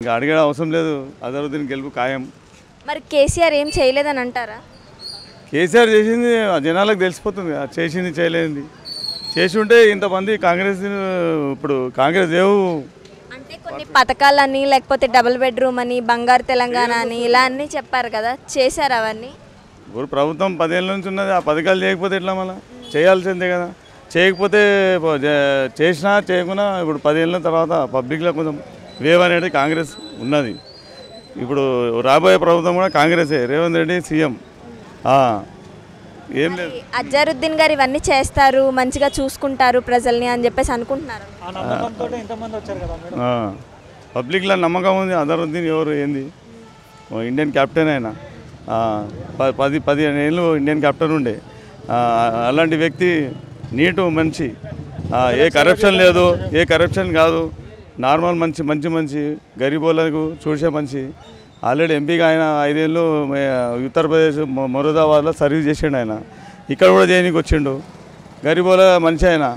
ఇక అడిగే అవసరం లేదు అజరుద్దీన్ గెలుపు ఖాయం మరి కేసీఆర్ ఏం చేయలేదని అంటారా కేసీఆర్ చేసింది ఆ జనాలకు తెలిసిపోతుంది కదా, చేసింది చేయలేనిది చేసి ఉంటే ఇంతమంది కాంగ్రెస్ ఇప్పుడు కాంగ్రెస్ ఏవు అంటే కొన్ని పథకాలని లేకపోతే డబుల్ బెడ్రూమ్ అని బంగారు తెలంగాణ అని ఇలా అన్నీ చెప్పారు కదా చేశారు అవన్నీ ఇప్పుడు ప్రభుత్వం పదేళ్ళ నుంచి ఉన్నది ఆ పథకాలు చేయకపోతే ఎట్లా మళ్ళీ చేయాల్సిందే కదా చేయకపోతే ప- జ- చేసినా చేయకున్నా ఇప్పుడు పదేళ్ళ తర్వాత పబ్లిక్లో కొంచెం వేవ్ అనేది కాంగ్రెస్ ఉన్నది ఇప్పుడు రాబోయే ప్రభుత్వం కూడా కాంగ్రెసే రేవంత్ రెడ్డి సీఎం ఆ, ఏం లేదు అజరుద్దీన్ గారు ఇవన్నీ చేస్తారు మంచిగా చూసుకుంటారు ప్రజల్ని అని చెప్పేసి అనుకుంటున్నారు ఆ నమ్మకంతో ఇంతమంది వచ్చారు కదా మేడం ఆ, పబ్లిక్లో నమ్మకం ఉంది అజరుద్దీన్ ఎవరు ఏంది ఓ ఇండియన్ కెప్టెన్ ఆయన ఆ, ప- పది పదిహేను ఏళ్ళు ఇండియన్ కెప్టెన్ ఉండే ఆ, అలాంటి వ్యక్తి నీటు మంచి ఆ, ఏ కరప్షన్ లేదు ఏ కరప్షన్ కాదు నార్మల్ మంచి మంచి మంచి గరీబోళ్ళకు చూసే మంచి ఆల్రెడీ ఎంపీగా ఆయన ఐదేళ్ళు మే- ఉత్తరప్రదేశ్ మొ- మొరదాబాద్లో సర్వీస్ చేసిండు ఆయన ఇక్కడ కూడా చేయనీకి వచ్చిండు గరీబోల మనిషి ఆయన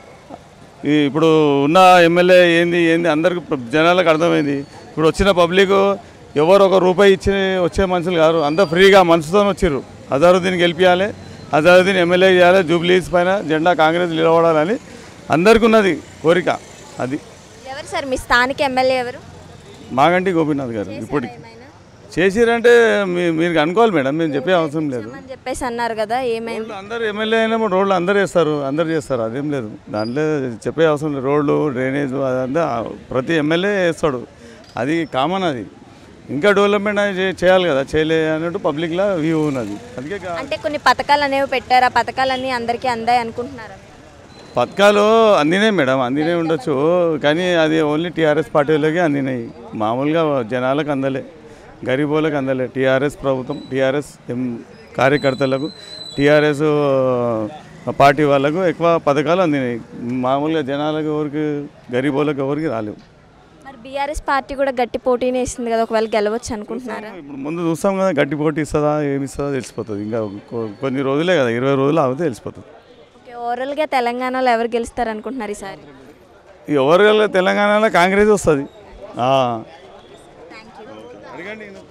ఈ ఇప్పుడు ఉన్న ఎమ్మెల్యే ఏంది ఏంది అందరికి ప్ర- జనాలకు అర్థమైంది ఇప్పుడు వచ్చిన పబ్లిక్ ఎవరు ఒక రూపాయి ఇచ్చి వచ్చే మనుషులు కాదు అంతా ఫ్రీగా మనసుతో వచ్చిర్రు అజారుద్దీన్ గెలిపించాలి అజారుద్దీన్ ఎమ్మెల్యే చేయాలి జూబ్లీస్ పైన జెండా కాంగ్రెస్ నిలబడాలని అందరికీ ఉన్నది కోరిక అది ఎవరు సార్ మీ స్థానిక ఎమ్మెల్యే ఎవరు మాగంటి గోపీనాథ్ గారు ఇప్పుడు ఏమైనా? చేసిరంటే మీ మీరు అనుకోవాలి మేడం మేము చెప్పే అవసరం లేదు అని చెప్పేసి అన్నారు కదా ఏమైంది రోడ్లు అందరు ఎమ్మెల్యే అయినప్పుడు రోడ్లు అందరు వేస్తారు అందరు చేస్తారు అదేం లేదు దాంట్లో చెప్పే అవసరం లేదు రోడ్లు డ్రైనేజ్ అదంతా ప్రతి ఎమ్మెల్యే వేస్తాడు అది కామన్ అది ఇంకా డెవలప్మెంట్ అనేది చే- చేయాలి కదా చేయలే అన్నట్టు పబ్లిక్లో వ్యూ ఉన్నది అందుకే గా- అంటే కొన్ని పథకాలు అనేవి పెట్టారు ఆ పథకాలన్నీ అందరికీ అందాయి అనుకుంటున్నారు పథకాలు అందినాయి మేడం అందినాయి ఉండొచ్చు కానీ అది ఓన్లీ టీఆర్ఎస్ పార్టీలకి అందినాయి మామూలుగా జనాలకు అందలే గరీబోళ్ళకి అందలే టీఆర్ఎస్ ప్రభుత్వం టీఆర్ఎస్ ఎం కార్యకర్తలకు టీఆర్ఎస్ పార్టీ వాళ్ళకు ఎక్కువ పథకాలు అందినాయి మామూలుగా జనాలకు ఎవరికి గరీబోళ్ళకి ఎవరికి రాలేవు మరి బీఆర్ఎస్ పార్టీ కూడా గట్టి పోటీనే ఇస్తుంది కదా ఒకవేళ గెలవచ్చు అనుకుంటున్నారా ఇప్పుడు ముందు చూస్తాం కదా గట్టి పోటీ ఇస్తుందా ఏమి ఇస్తుందో తెలిసిపోతుంది ఇంకా కొ- కొన్ని రోజులే కదా ఇరవై రోజులు ఆగితే తెలిసిపోతుంది ఓకే ఓవరాల్గా తెలంగాణలో ఎవరు గెలుస్తారు అనుకుంటున్నారు ఈసారి ఎవరు తెలంగాణలో కాంగ్రెస్ వస్తుంది అడగండి